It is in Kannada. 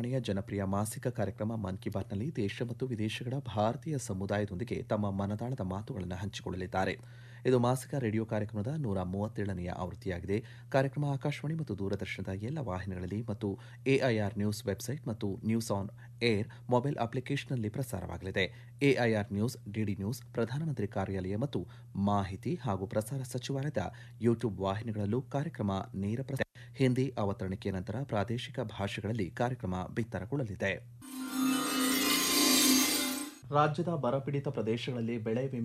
ಆಕಾಶವಾಣಿಯ ಜನಪ್ರಿಯ ಮಾಸಿಕ ಕಾರ್ಯಕ್ರಮ ಮನ್ ಕಿ ಬಾತ್ನಲ್ಲಿ ದೇಶ ಮತ್ತು ವಿದೇಶಗಳ ಭಾರತೀಯ ಸಮುದಾಯದೊಂದಿಗೆ ತಮ್ಮ ಮನದಾಳದ ಮಾತುಗಳನ್ನು ಹಂಚಿಕೊಳ್ಳಲಿದ್ದಾರೆ ಇದು ಮಾಸಿಕ ರೇಡಿಯೋ ಕಾರ್ಯಕ್ರಮದ ನೂರ ಮೂವತ್ತೇಳನೆಯ ಆವೃತ್ತಿಯಾಗಿದೆ ಕಾರ್ಯಕ್ರಮ ಆಕಾಶವಾಣಿ ಮತ್ತು ದೂರದರ್ಶನದ ಎಲ್ಲ ವಾಹಿನಿಗಳಲ್ಲಿ ಮತ್ತು ಎಐಆರ್ ನ್ಯೂಸ್ ವೆಬ್ಸೈಟ್ ಮತ್ತು ನ್ಯೂಸ್ ಆನ್ ಏರ್ ಮೊಬೈಲ್ ಅಪ್ಲಿಕೇಶನ್ನಲ್ಲಿ ಪ್ರಸಾರವಾಗಲಿದೆ ಎಐಆರ್ ನ್ಯೂಸ್ ಡಿಡಿ ನ್ಯೂಸ್ ಪ್ರಧಾನಮಂತ್ರಿ ಕಾರ್ಯಾಲಯ ಮತ್ತು ಮಾಹಿತಿ ಹಾಗೂ ಪ್ರಸಾರ ಸಚಿವಾಲಯದ ಯೂಟ್ಯೂಬ್ ವಾಹಿನಿಗಳಲ್ಲೂ ಕಾರ್ಯಕ್ರಮ ನೇರ ಪ್ರಸಾರ ಹಿಂದಿ ಅವತರಣಿಕೆಯ ನಂತರ ಪ್ರಾದೇಶಿಕ ಭಾಷೆಗಳಲ್ಲಿ ಕಾರ್ಯಕ್ರಮ ಬಿತ್ತರಗೊಳ್ಳಲಿದೆ ರಾಜ್ಯದ ಬರಪೀಡಿತ ಪ್ರದೇಶಗಳಲ್ಲಿ ಬೆಳೆ ವಿಮೆ